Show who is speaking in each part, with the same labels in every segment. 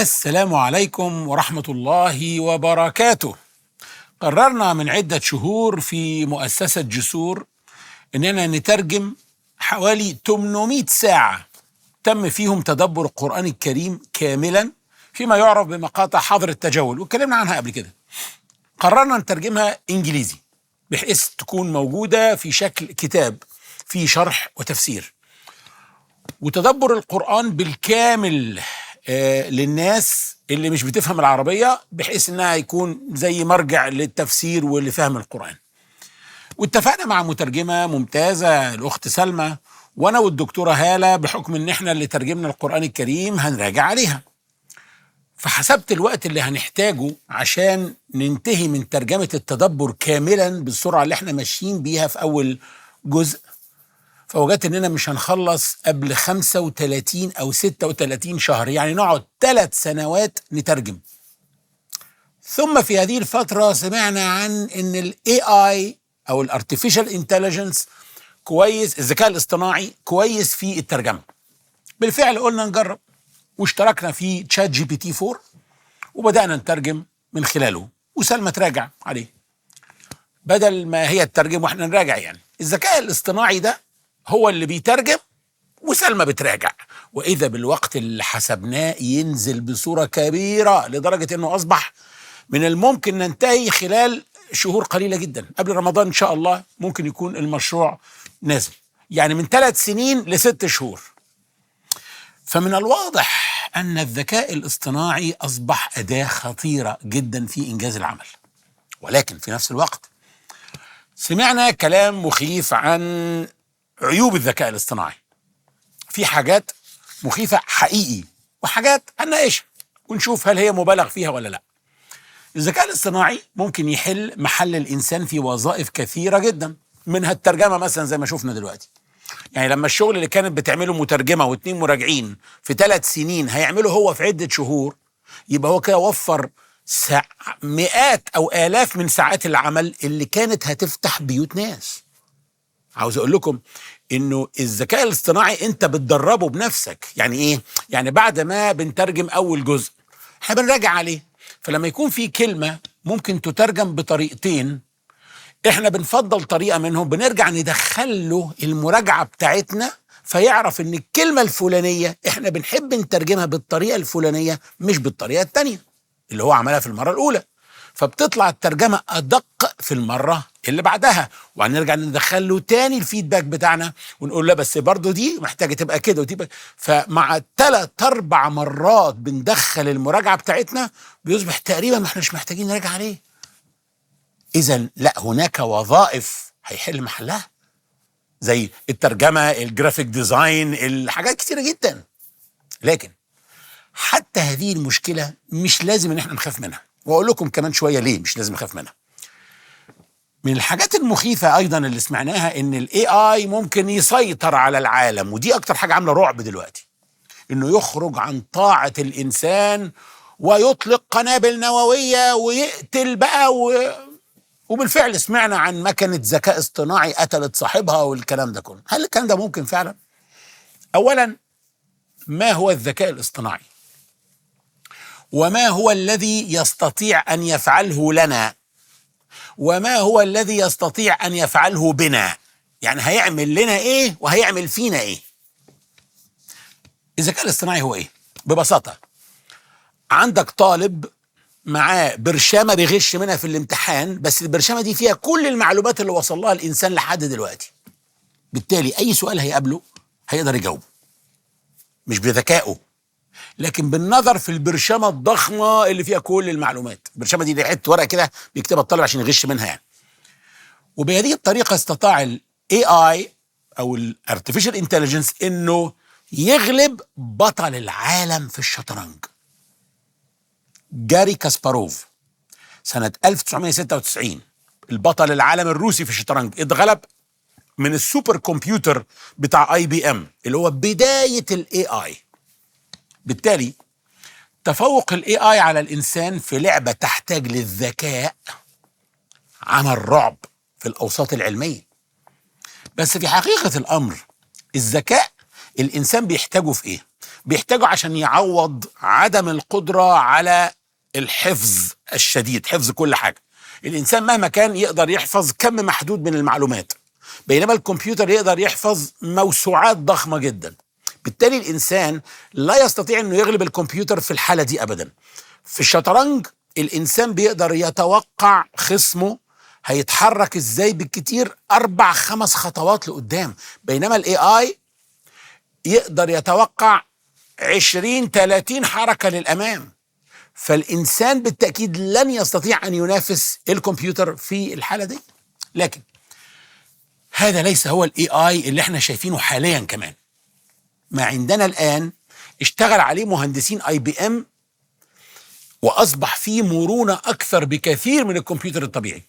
Speaker 1: السلام عليكم ورحمة الله وبركاته. قررنا من عدة شهور في مؤسسة جسور إننا نترجم حوالي 800 ساعة تم فيهم تدبر القرآن الكريم كاملا فيما يعرف بمقاطع حظر التجول واتكلمنا عنها قبل كده. قررنا نترجمها إنجليزي بحيث تكون موجودة في شكل كتاب فيه شرح وتفسير. وتدبر القرآن بالكامل آه، للناس اللي مش بتفهم العربية بحيث انها يكون زي مرجع للتفسير ولفهم القرآن واتفقنا مع مترجمة ممتازة الأخت سلمى وأنا والدكتورة هالة بحكم إن إحنا اللي ترجمنا القرآن الكريم هنراجع عليها فحسبت الوقت اللي هنحتاجه عشان ننتهي من ترجمة التدبر كاملا بالسرعة اللي احنا ماشيين بيها في أول جزء فوجدت اننا مش هنخلص قبل 35 او 36 شهر يعني نقعد ثلاث سنوات نترجم ثم في هذه الفترة سمعنا عن ان الاي اي او الارتفيشال انتليجنس كويس الذكاء الاصطناعي كويس في الترجمة بالفعل قلنا نجرب واشتركنا في تشات جي بي تي 4 وبدأنا نترجم من خلاله وسلمى تراجع عليه بدل ما هي تترجم واحنا نراجع يعني الذكاء الاصطناعي ده هو اللي بيترجم وسلمى بتراجع واذا بالوقت اللي حسبناه ينزل بصوره كبيره لدرجه انه اصبح من الممكن ننتهي خلال شهور قليله جدا قبل رمضان ان شاء الله ممكن يكون المشروع نازل يعني من ثلاث سنين لست شهور فمن الواضح ان الذكاء الاصطناعي اصبح اداه خطيره جدا في انجاز العمل ولكن في نفس الوقت سمعنا كلام مخيف عن عيوب الذكاء الاصطناعي في حاجات مخيفة حقيقي وحاجات هنناقشها ونشوف هل هي مبالغ فيها ولا لا الذكاء الاصطناعي ممكن يحل محل الإنسان في وظائف كثيرة جدا منها الترجمة مثلا زي ما شفنا دلوقتي يعني لما الشغل اللي كانت بتعمله مترجمة واثنين مراجعين في ثلاث سنين هيعمله هو في عدة شهور يبقى هو كده وفر ساع مئات أو آلاف من ساعات العمل اللي كانت هتفتح بيوت ناس عاوز اقول لكم انه الذكاء الاصطناعي انت بتدربه بنفسك يعني ايه يعني بعد ما بنترجم اول جزء احنا بنراجع عليه فلما يكون في كلمه ممكن تترجم بطريقتين احنا بنفضل طريقه منهم بنرجع ندخل له المراجعه بتاعتنا فيعرف ان الكلمه الفلانيه احنا بنحب نترجمها بالطريقه الفلانيه مش بالطريقه الثانيه اللي هو عملها في المره الاولى فبتطلع الترجمه ادق في المره اللي بعدها وهنرجع ندخل له تاني الفيدباك بتاعنا ونقول له بس برضه دي محتاجه تبقى كده وتبقى فمع ثلاث اربع مرات بندخل المراجعه بتاعتنا بيصبح تقريبا ما احناش محتاجين نراجع عليه اذا لا هناك وظائف هيحل محلها زي الترجمه الجرافيك ديزاين الحاجات كتيره جدا لكن حتى هذه المشكله مش لازم ان احنا نخاف منها واقول لكم كمان شويه ليه مش لازم نخاف منها من الحاجات المخيفة أيضا اللي سمعناها إن الاي اي ممكن يسيطر على العالم ودي أكتر حاجة عاملة رعب دلوقتي إنه يخرج عن طاعة الإنسان ويطلق قنابل نووية ويقتل بقى و... وبالفعل سمعنا عن مكنة ذكاء اصطناعي قتلت صاحبها والكلام ده كله هل الكلام ده ممكن فعلا؟ أولا ما هو الذكاء الاصطناعي؟ وما هو الذي يستطيع أن يفعله لنا؟ وما هو الذي يستطيع ان يفعله بنا يعني هيعمل لنا ايه وهيعمل فينا ايه الذكاء الاصطناعي هو ايه ببساطه عندك طالب معاه برشامه بيغش منها في الامتحان بس البرشامه دي فيها كل المعلومات اللي وصل لها الانسان لحد دلوقتي بالتالي اي سؤال هيقابله هيقدر يجاوبه مش بذكائه لكن بالنظر في البرشامه الضخمه اللي فيها كل المعلومات البرشامه دي, دي حته ورقه كده بيكتبها الطالب عشان يغش منها يعني وبهذه الطريقه استطاع الاي اي او الارتفيشال انتليجنس انه يغلب بطل العالم في الشطرنج جاري كاسباروف سنة 1996 البطل العالم الروسي في الشطرنج اتغلب من السوبر كمبيوتر بتاع اي بي ام اللي هو بداية الاي اي بالتالي تفوق الاي اي على الانسان في لعبه تحتاج للذكاء عمل رعب في الاوساط العلميه بس في حقيقه الامر الذكاء الانسان بيحتاجه في ايه بيحتاجه عشان يعوض عدم القدرة على الحفظ الشديد حفظ كل حاجة الإنسان مهما كان يقدر يحفظ كم محدود من المعلومات بينما الكمبيوتر يقدر يحفظ موسوعات ضخمة جدا بالتالي الإنسان لا يستطيع أنه يغلب الكمبيوتر في الحالة دي أبدا في الشطرنج الإنسان بيقدر يتوقع خصمه هيتحرك ازاي بالكتير اربع خمس خطوات لقدام بينما الاي اي يقدر يتوقع 20 30 حركه للامام فالانسان بالتاكيد لن يستطيع ان ينافس الكمبيوتر في الحاله دي لكن هذا ليس هو الاي اي اللي احنا شايفينه حاليا كمان ما عندنا الان اشتغل عليه مهندسين اي بي ام واصبح فيه مرونه اكثر بكثير من الكمبيوتر الطبيعي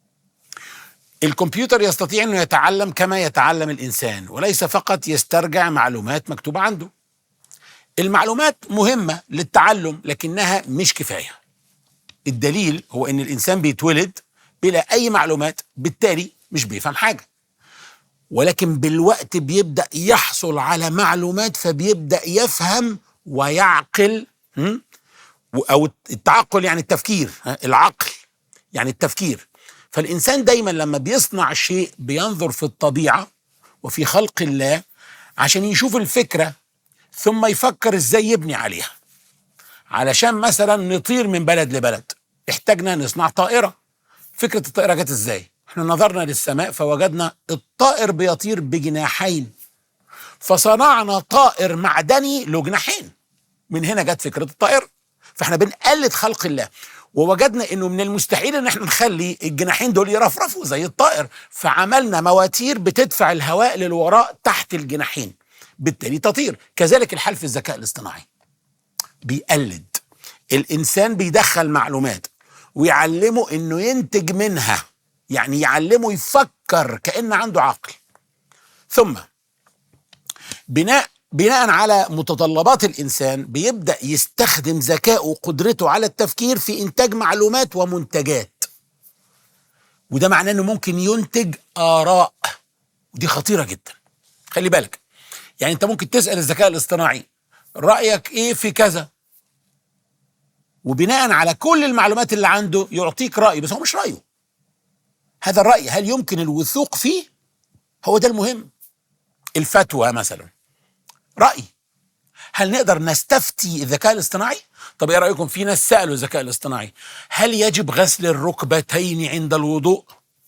Speaker 1: الكمبيوتر يستطيع انه يتعلم كما يتعلم الانسان وليس فقط يسترجع معلومات مكتوبه عنده المعلومات مهمه للتعلم لكنها مش كفايه الدليل هو ان الانسان بيتولد بلا اي معلومات بالتالي مش بيفهم حاجه ولكن بالوقت بيبدا يحصل على معلومات فبيبدا يفهم ويعقل م? او التعقل يعني التفكير ها؟ العقل يعني التفكير فالإنسان دايما لما بيصنع شيء بينظر في الطبيعة وفي خلق الله عشان يشوف الفكرة ثم يفكر ازاي يبني عليها علشان مثلا نطير من بلد لبلد احتاجنا نصنع طائرة فكرة الطائرة جت ازاي احنا نظرنا للسماء فوجدنا الطائر بيطير بجناحين فصنعنا طائر معدني له جناحين من هنا جت فكرة الطائرة فاحنا بنقلد خلق الله ووجدنا انه من المستحيل ان احنا نخلي الجناحين دول يرفرفوا زي الطائر فعملنا مواتير بتدفع الهواء للوراء تحت الجناحين بالتالي تطير كذلك الحال في الذكاء الاصطناعي بيقلد الانسان بيدخل معلومات ويعلمه انه ينتج منها يعني يعلمه يفكر كان عنده عقل ثم بناء بناء على متطلبات الانسان بيبدا يستخدم ذكائه وقدرته على التفكير في انتاج معلومات ومنتجات وده معناه انه ممكن ينتج اراء ودي خطيره جدا خلي بالك يعني انت ممكن تسال الذكاء الاصطناعي رايك ايه في كذا وبناء على كل المعلومات اللي عنده يعطيك راي بس هو مش رايه هذا الراي هل يمكن الوثوق فيه هو ده المهم الفتوى مثلا رأي هل نقدر نستفتي الذكاء الاصطناعي؟ طب ايه رأيكم في ناس سألوا الذكاء الاصطناعي هل يجب غسل الركبتين عند الوضوء؟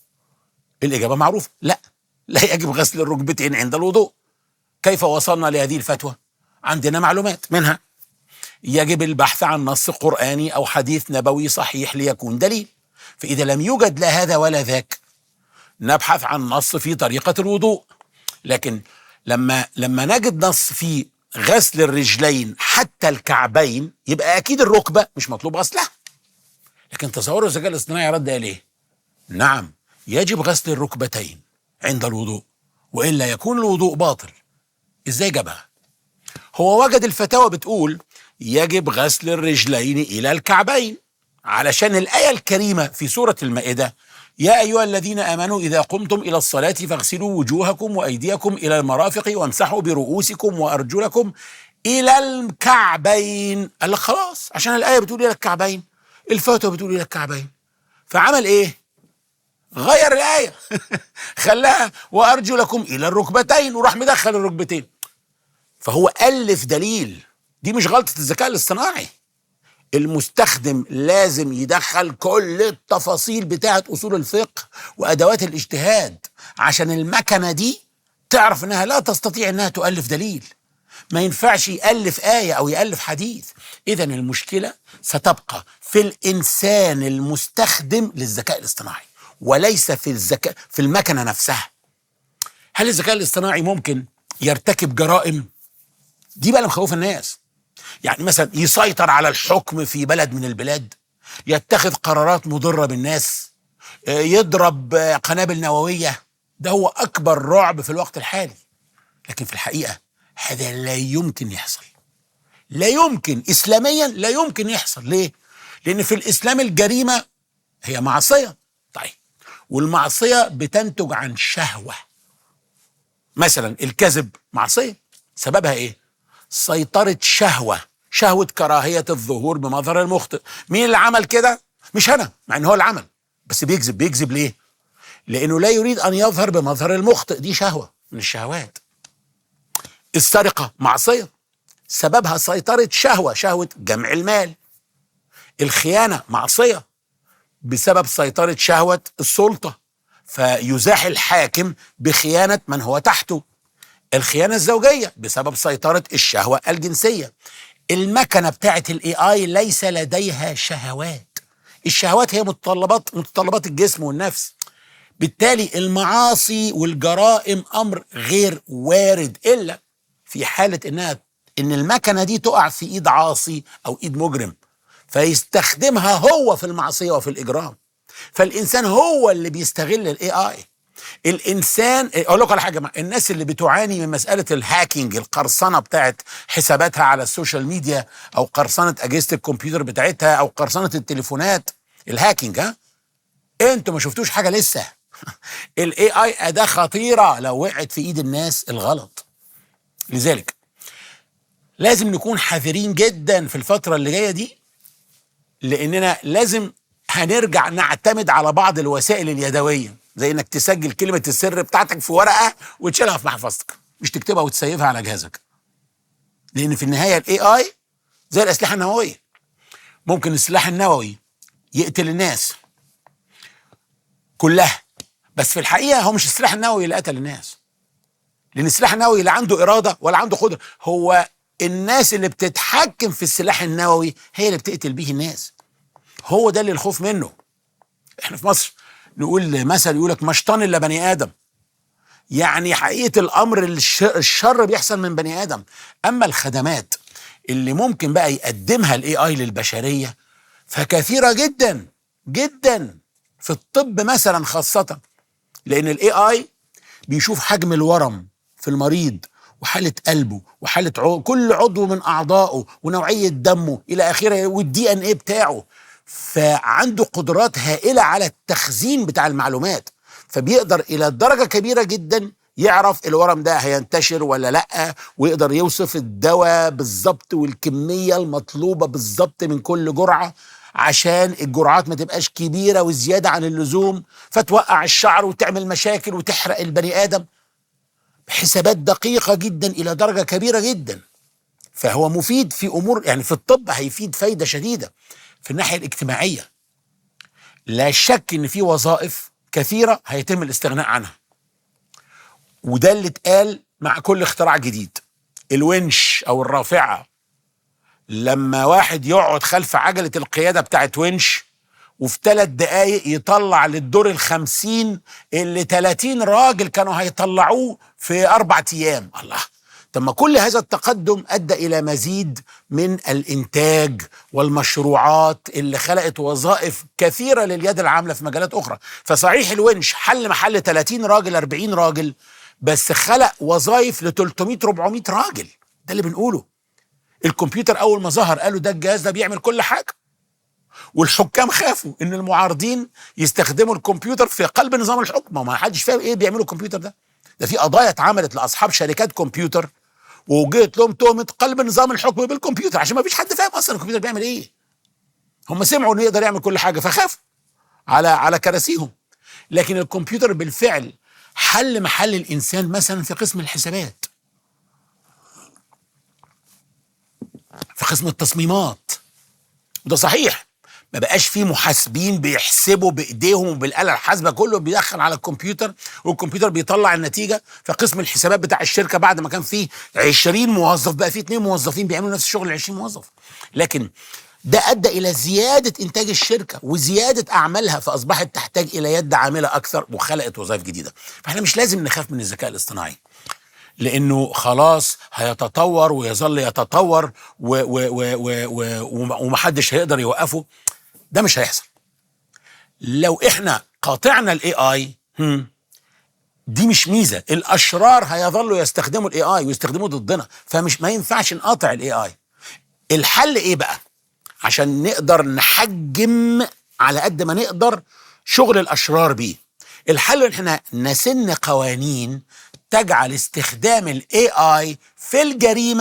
Speaker 1: الإجابة معروفة لا لا يجب غسل الركبتين عند الوضوء كيف وصلنا لهذه الفتوى؟ عندنا معلومات منها يجب البحث عن نص قرآني أو حديث نبوي صحيح ليكون دليل فإذا لم يوجد لا هذا ولا ذاك نبحث عن نص في طريقة الوضوء لكن لما لما نجد نص في غسل الرجلين حتى الكعبين يبقى اكيد الركبه مش مطلوب غسلها لكن تصوروا الذكاء الاصطناعي رد قال ايه نعم يجب غسل الركبتين عند الوضوء والا يكون الوضوء باطل ازاي جابها هو وجد الفتاوى بتقول يجب غسل الرجلين الى الكعبين علشان الايه الكريمه في سوره المائده يا أيها الذين آمنوا إذا قمتم إلى الصلاة فاغسلوا وجوهكم وأيديكم إلى المرافق وامسحوا برؤوسكم وأرجلكم إلى الكعبين قال لك خلاص عشان الآية بتقول إلى الكعبين الفتوى بتقول إلى الكعبين فعمل إيه؟ غير الآية خلاها وأرجلكم إلى الركبتين وراح مدخل الركبتين فهو ألف دليل دي مش غلطة الذكاء الاصطناعي المستخدم لازم يدخل كل التفاصيل بتاعه اصول الفقه وادوات الاجتهاد عشان المكنه دي تعرف انها لا تستطيع انها تؤلف دليل ما ينفعش يالف ايه او يالف حديث اذا المشكله ستبقى في الانسان المستخدم للذكاء الاصطناعي وليس في الذكاء في المكنه نفسها هل الذكاء الاصطناعي ممكن يرتكب جرائم دي بقى اللي مخوف الناس يعني مثلا يسيطر على الحكم في بلد من البلاد يتخذ قرارات مضرة بالناس يضرب قنابل نووية ده هو أكبر رعب في الوقت الحالي لكن في الحقيقة هذا لا يمكن يحصل لا يمكن إسلاميا لا يمكن يحصل ليه؟ لأن في الإسلام الجريمة هي معصية طيب والمعصية بتنتج عن شهوة مثلا الكذب معصية سببها إيه؟ سيطرة شهوة شهوة كراهية الظهور بمظهر المخطئ مين اللي عمل كده؟ مش أنا مع إن هو اللي عمل بس بيكذب بيكذب ليه؟ لأنه لا يريد أن يظهر بمظهر المخطئ دي شهوة من الشهوات السرقة معصية سببها سيطرة شهوة شهوة جمع المال الخيانة معصية بسبب سيطرة شهوة السلطة فيزاح الحاكم بخيانة من هو تحته الخيانة الزوجية بسبب سيطرة الشهوة الجنسية المكنة بتاعت الاي اي ليس لديها شهوات الشهوات هي متطلبات متطلبات الجسم والنفس بالتالي المعاصي والجرائم امر غير وارد الا في حاله انها ان المكنه دي تقع في ايد عاصي او ايد مجرم فيستخدمها هو في المعصيه وفي الاجرام فالانسان هو اللي بيستغل الاي اي الانسان اقول لكم على حاجه مع الناس اللي بتعاني من مساله الهاكينج القرصنه بتاعت حساباتها على السوشيال ميديا او قرصنه اجهزه الكمبيوتر بتاعتها او قرصنه التليفونات الهاكينج ها انتوا ما شفتوش حاجه لسه الاي اي اداه خطيره لو وقعت في ايد الناس الغلط لذلك لازم نكون حذرين جدا في الفتره اللي جايه دي لاننا لازم هنرجع نعتمد على بعض الوسائل اليدويه زي انك تسجل كلمه السر بتاعتك في ورقه وتشيلها في محفظتك مش تكتبها وتسيفها على جهازك لان في النهايه الاي اي زي الاسلحه النوويه ممكن السلاح النووي يقتل الناس كلها بس في الحقيقه هو مش السلاح النووي اللي قتل الناس لان السلاح النووي لا عنده اراده ولا عنده قدره هو الناس اللي بتتحكم في السلاح النووي هي اللي بتقتل بيه الناس هو ده اللي الخوف منه احنا في مصر نقول مثل يقول لك مشطان الا بني ادم يعني حقيقه الامر الش- الشر بيحصل من بني ادم اما الخدمات اللي ممكن بقى يقدمها الاي اي للبشريه فكثيره جدا جدا في الطب مثلا خاصه لان الاي اي بيشوف حجم الورم في المريض وحالة قلبه وحالة عضو كل عضو من أعضائه ونوعية دمه إلى آخره والدي إن إيه بتاعه فعنده قدرات هائلة على التخزين بتاع المعلومات فبيقدر إلى درجة كبيرة جدا يعرف الورم ده هينتشر ولا لأ ويقدر يوصف الدواء بالظبط والكمية المطلوبة بالظبط من كل جرعة عشان الجرعات ما تبقاش كبيرة وزيادة عن اللزوم فتوقع الشعر وتعمل مشاكل وتحرق البني آدم حسابات دقيقة جدا إلى درجة كبيرة جدا فهو مفيد في أمور يعني في الطب هيفيد فايدة شديدة في الناحية الاجتماعية لا شك إن في وظائف كثيرة هيتم الاستغناء عنها وده اللي اتقال مع كل اختراع جديد الونش أو الرافعة لما واحد يقعد خلف عجلة القيادة بتاعت ونش وفي ثلاث دقايق يطلع للدور الخمسين اللي 30 راجل كانوا هيطلعوه في أربع أيام الله طب ما كل هذا التقدم أدى إلى مزيد من الإنتاج والمشروعات اللي خلقت وظائف كثيرة لليد العاملة في مجالات أخرى فصحيح الونش حل محل 30 راجل 40 راجل بس خلق وظائف ل 300 400 راجل ده اللي بنقوله الكمبيوتر أول ما ظهر قالوا ده الجهاز ده بيعمل كل حاجة والحكام خافوا ان المعارضين يستخدموا الكمبيوتر في قلب نظام الحكم ما حدش فاهم ايه بيعملوا الكمبيوتر ده ده في قضايا اتعملت لاصحاب شركات كمبيوتر وجيت لهم تهمه قلب نظام الحكم بالكمبيوتر عشان ما فيش حد فاهم اصلا الكمبيوتر بيعمل ايه هم سمعوا انه يقدر يعمل كل حاجه فخافوا على على كراسيهم لكن الكمبيوتر بالفعل حل محل الانسان مثلا في قسم الحسابات في قسم التصميمات وده صحيح ما بقاش فيه محاسبين بيحسبوا بايديهم وبالاله الحاسبه كله بيدخل على الكمبيوتر والكمبيوتر بيطلع النتيجه فقسم الحسابات بتاع الشركه بعد ما كان فيه 20 موظف بقى فيه اثنين موظفين بيعملوا نفس الشغل ال 20 موظف لكن ده ادى الى زياده انتاج الشركه وزياده اعمالها فاصبحت تحتاج الى يد عامله اكثر وخلقت وظائف جديده فاحنا مش لازم نخاف من الذكاء الاصطناعي لانه خلاص هيتطور ويظل يتطور و- و- و- و- و- وم- ومحدش هيقدر يوقفه ده مش هيحصل لو احنا قاطعنا الاي اي دي مش ميزه الاشرار هيظلوا يستخدموا الاي اي ويستخدموه ضدنا فمش ما ينفعش نقاطع الاي اي الحل ايه بقى عشان نقدر نحجم على قد ما نقدر شغل الاشرار بيه الحل ان احنا نسن قوانين تجعل استخدام الاي اي في الجريمه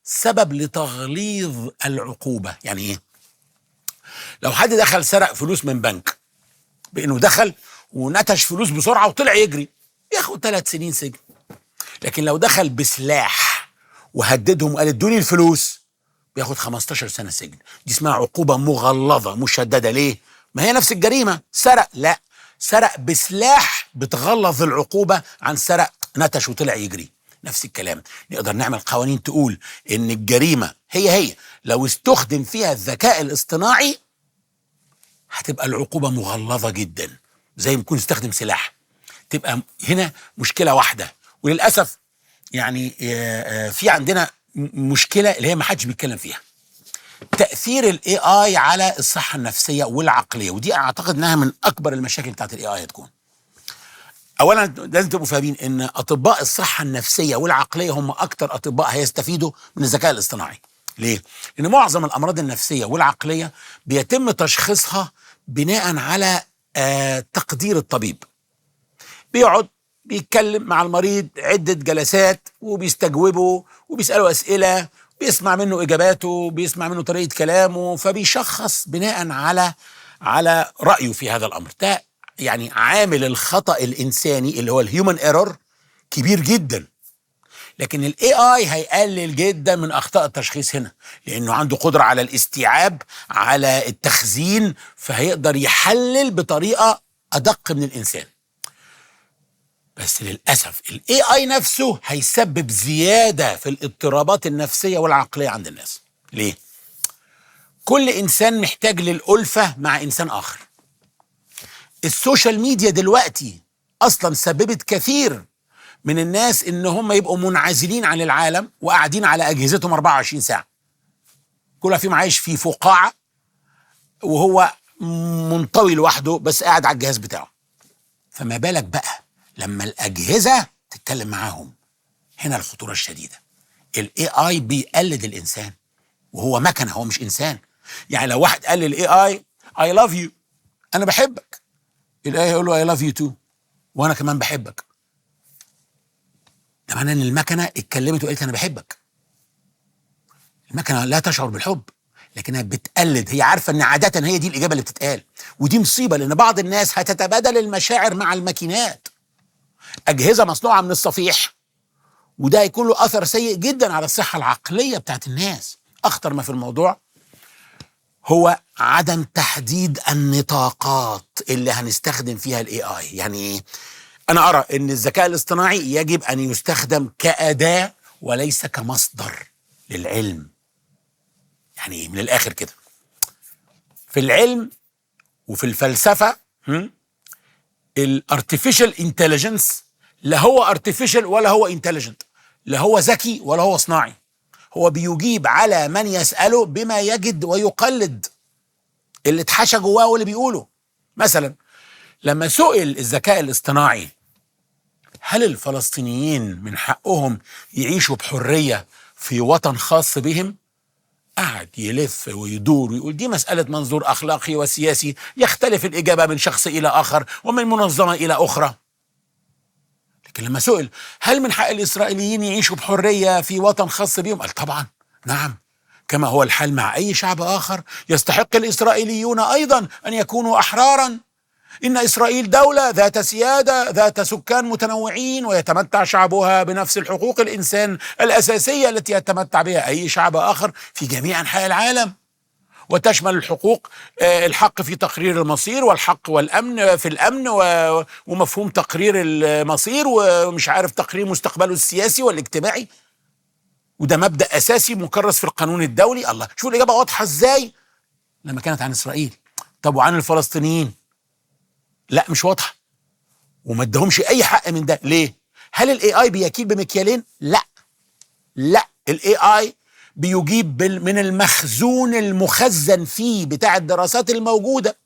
Speaker 1: سبب لتغليظ العقوبه يعني ايه لو حد دخل سرق فلوس من بنك بانه دخل ونتش فلوس بسرعه وطلع يجري ياخد ثلاث سنين سجن لكن لو دخل بسلاح وهددهم وقال ادوني الفلوس بياخد 15 سنه سجن دي اسمها عقوبه مغلظه مشدده ليه ما هي نفس الجريمه سرق لا سرق بسلاح بتغلظ العقوبه عن سرق نتش وطلع يجري نفس الكلام نقدر نعمل قوانين تقول ان الجريمه هي هي لو استخدم فيها الذكاء الاصطناعي هتبقى العقوبه مغلظه جدا زي ما يكون استخدم سلاح تبقى هنا مشكله واحده وللاسف يعني آه، آه، في عندنا م- مشكله اللي هي ما حدش بيتكلم فيها تاثير الاي اي على الصحه النفسيه والعقليه ودي اعتقد انها من اكبر المشاكل بتاعت الاي اي هتكون اولا لازم تبقوا فاهمين ان اطباء الصحه النفسيه والعقليه هم اكتر اطباء هيستفيدوا من الذكاء الاصطناعي ليه لان معظم الامراض النفسيه والعقليه بيتم تشخيصها بناء على آه تقدير الطبيب بيقعد بيتكلم مع المريض عدة جلسات وبيستجوبه وبيسأله أسئلة بيسمع منه إجاباته بيسمع منه طريقة كلامه فبيشخص بناء على على رأيه في هذا الأمر ده يعني عامل الخطأ الإنساني اللي هو الهيومن ايرور كبير جدا لكن الاي اي هيقلل جدا من اخطاء التشخيص هنا لانه عنده قدره على الاستيعاب على التخزين فهيقدر يحلل بطريقه ادق من الانسان بس للاسف الاي اي نفسه هيسبب زياده في الاضطرابات النفسيه والعقليه عند الناس ليه كل انسان محتاج للالفه مع انسان اخر السوشيال ميديا دلوقتي اصلا سببت كثير من الناس ان هم يبقوا منعزلين عن العالم وقاعدين على اجهزتهم 24 ساعه كل واحد فيهم عايش في فقاعه وهو منطوي لوحده بس قاعد على الجهاز بتاعه فما بالك بقى لما الاجهزه تتكلم معاهم هنا الخطوره الشديده الاي اي بيقلد الانسان وهو مكنه هو مش انسان يعني لو واحد قال للاي اي اي لاف يو انا بحبك الاي يقول له اي لاف يو تو وانا كمان بحبك ده معناه ان المكنه اتكلمت وقالت انا بحبك المكنه لا تشعر بالحب لكنها بتقلد هي عارفه ان عاده هي دي الاجابه اللي بتتقال ودي مصيبه لان بعض الناس هتتبادل المشاعر مع الماكينات اجهزه مصنوعه من الصفيح وده هيكون له اثر سيء جدا على الصحه العقليه بتاعت الناس اخطر ما في الموضوع هو عدم تحديد النطاقات اللي هنستخدم فيها الاي اي يعني ايه انا ارى ان الذكاء الاصطناعي يجب ان يستخدم كاداه وليس كمصدر للعلم يعني ايه من الاخر كده في العلم وفي الفلسفه الارتفيشال انتليجنس لا هو ارتفيشال ولا هو انتليجنت لا هو ذكي ولا هو صناعي هو بيجيب على من يساله بما يجد ويقلد اللي اتحشى جواه واللي بيقوله مثلا لما سئل الذكاء الاصطناعي هل الفلسطينيين من حقهم يعيشوا بحريه في وطن خاص بهم قعد يلف ويدور ويقول دي مسألة منظور أخلاقي وسياسي يختلف الإجابة من شخص إلى آخر ومن منظمة إلى أخرى لكن لما سئل هل من حق الإسرائيليين يعيشوا بحرية في وطن خاص بهم قال طبعا نعم كما هو الحال مع أي شعب آخر يستحق الإسرائيليون أيضا أن يكونوا أحرارا إن إسرائيل دولة ذات سيادة ذات سكان متنوعين ويتمتع شعبها بنفس الحقوق الإنسان الأساسية التي يتمتع بها أي شعب آخر في جميع أنحاء العالم وتشمل الحقوق آه، الحق في تقرير المصير والحق والأمن في الأمن و- ومفهوم تقرير المصير ومش عارف تقرير مستقبله السياسي والاجتماعي وده مبدأ أساسي مكرس في القانون الدولي الله شوف الإجابة واضحة إزاي لما كانت عن إسرائيل طب وعن الفلسطينيين لا مش واضحه وما ادهمش اي حق من ده ليه هل الاي اي بيكيل بمكيالين لا لا الاي اي بيجيب بال- من المخزون المخزن فيه بتاع الدراسات الموجوده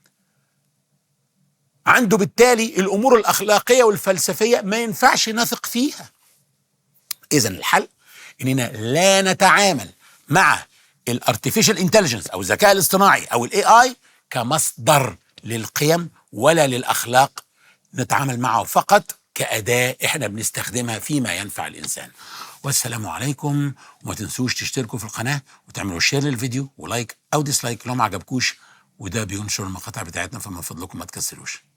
Speaker 1: عنده بالتالي الامور الاخلاقيه والفلسفيه ما ينفعش نثق فيها اذا الحل اننا لا نتعامل مع الارتفيشال انتليجنس او الذكاء الاصطناعي او الاي اي كمصدر للقيم ولا للاخلاق نتعامل معه فقط كأداة احنا بنستخدمها فيما ينفع الإنسان والسلام عليكم وما تنسوش تشتركوا في القناة وتعملوا شير للفيديو ولايك أو ديسلايك لو ما عجبكوش وده بينشر المقاطع بتاعتنا فمن فضلكم ما تكسلوش